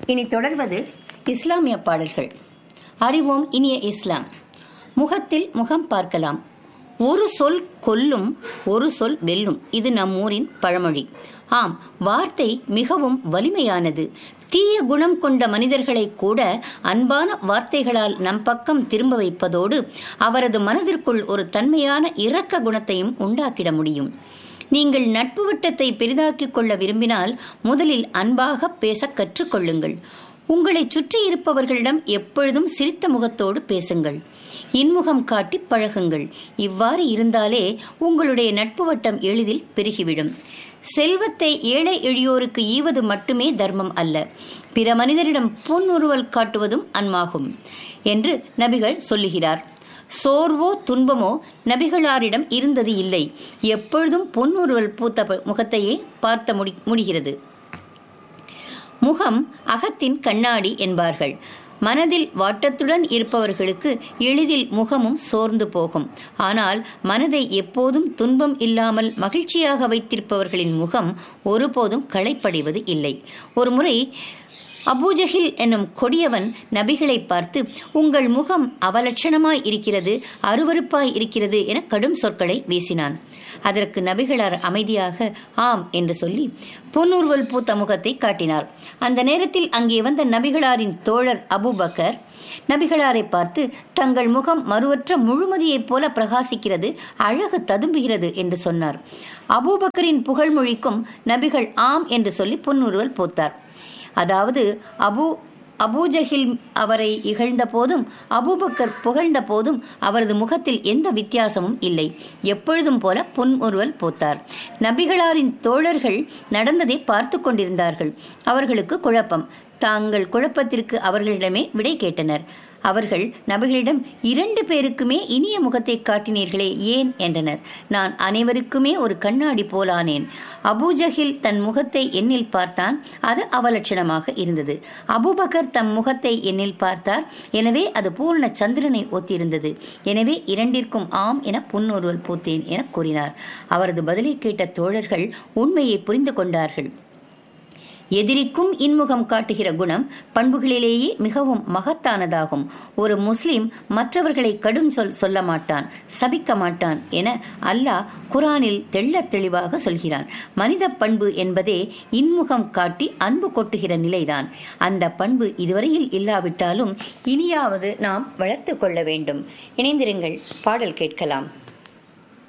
இனி தொடர்வது இஸ்லாமிய பாடல்கள் அறிவோம் இனிய இஸ்லாம் முகத்தில் முகம் பார்க்கலாம் ஒரு சொல் கொல்லும் ஒரு சொல் வெல்லும் இது நம் ஊரின் பழமொழி ஆம் வார்த்தை மிகவும் வலிமையானது தீய குணம் கொண்ட மனிதர்களை கூட அன்பான வார்த்தைகளால் நம் பக்கம் திரும்ப வைப்பதோடு அவரது மனதிற்குள் ஒரு தன்மையான இரக்க குணத்தையும் உண்டாக்கிட முடியும் நீங்கள் நட்பு வட்டத்தை பெரிதாக்கிக் கொள்ள விரும்பினால் முதலில் அன்பாக பேச கற்றுக்கொள்ளுங்கள் உங்களை சுற்றி இருப்பவர்களிடம் எப்பொழுதும் சிரித்த முகத்தோடு பேசுங்கள் இன்முகம் காட்டி பழகுங்கள் இவ்வாறு இருந்தாலே உங்களுடைய நட்பு வட்டம் எளிதில் பெருகிவிடும் செல்வத்தை ஏழை எளியோருக்கு ஈவது மட்டுமே தர்மம் அல்ல பிற மனிதரிடம் புன்னுருவல் காட்டுவதும் அன்பாகும் என்று நபிகள் சொல்லுகிறார் சோர்வோ துன்பமோ நபிகளாரிடம் இருந்தது இல்லை எப்பொழுதும் பொன்னுருவல் பூத்த முகத்தையே பார்த்த முடி முடிகிறது முகம் அகத்தின் கண்ணாடி என்பார்கள் மனதில் வாட்டத்துடன் இருப்பவர்களுக்கு எளிதில் முகமும் சோர்ந்து போகும் ஆனால் மனதை எப்போதும் துன்பம் இல்லாமல் மகிழ்ச்சியாக வைத்திருப்பவர்களின் முகம் ஒருபோதும் களைப்படைவது இல்லை ஒருமுறை அபூஜஹில் என்னும் கொடியவன் நபிகளை பார்த்து உங்கள் முகம் அவலட்சணமாய் இருக்கிறது அருவருப்பாய் இருக்கிறது என கடும் சொற்களை வீசினான் அதற்கு நபிகளார் அமைதியாக ஆம் என்று சொல்லி பொன்னூர்வல் பூத்த முகத்தை காட்டினார் அந்த நேரத்தில் அங்கே வந்த நபிகளாரின் தோழர் அபுபக்கர் நபிகளாரை பார்த்து தங்கள் முகம் மறுவற்ற முழுமதியைப் போல பிரகாசிக்கிறது அழகு ததும்புகிறது என்று சொன்னார் அபூபக்கரின் புகழ்மொழிக்கும் நபிகள் ஆம் என்று சொல்லி பொன்னுருவல் பூத்தார் அதாவது அபு அபூஜஹில் அவரை இகழ்ந்த போதும் அபூபக்கர் புகழ்ந்த போதும் அவரது முகத்தில் எந்த வித்தியாசமும் இல்லை எப்பொழுதும் போல புன்முறுவல் போத்தார் நபிகளாரின் தோழர்கள் நடந்ததை பார்த்து கொண்டிருந்தார்கள் அவர்களுக்கு குழப்பம் தாங்கள் குழப்பத்திற்கு அவர்களிடமே விடை கேட்டனர் அவர்கள் நபிகளிடம் இரண்டு பேருக்குமே இனிய முகத்தை காட்டினீர்களே ஏன் என்றனர் நான் அனைவருக்குமே ஒரு கண்ணாடி போலானேன் அபூஜஹில் தன் முகத்தை எண்ணில் பார்த்தான் அது அவலட்சணமாக இருந்தது அபுபக்கர் தம் முகத்தை எண்ணில் பார்த்தார் எனவே அது பூர்ண சந்திரனை ஒத்திருந்தது எனவே இரண்டிற்கும் ஆம் என புன்னொருவல் பூத்தேன் என கூறினார் அவரது பதிலை கேட்ட தோழர்கள் உண்மையை புரிந்து கொண்டார்கள் எதிரிக்கும் இன்முகம் காட்டுகிற குணம் பண்புகளிலேயே மிகவும் மகத்தானதாகும் ஒரு முஸ்லிம் மற்றவர்களை கடும் சொல் சொல்ல மாட்டான் சபிக்க மாட்டான் என அல்லாஹ் குரானில் தெள்ள தெளிவாக சொல்கிறான் மனித பண்பு என்பதே இன்முகம் காட்டி அன்பு கொட்டுகிற நிலைதான் அந்த பண்பு இதுவரையில் இல்லாவிட்டாலும் இனியாவது நாம் வளர்த்து கொள்ள வேண்டும் இணைந்திருங்கள் பாடல் கேட்கலாம்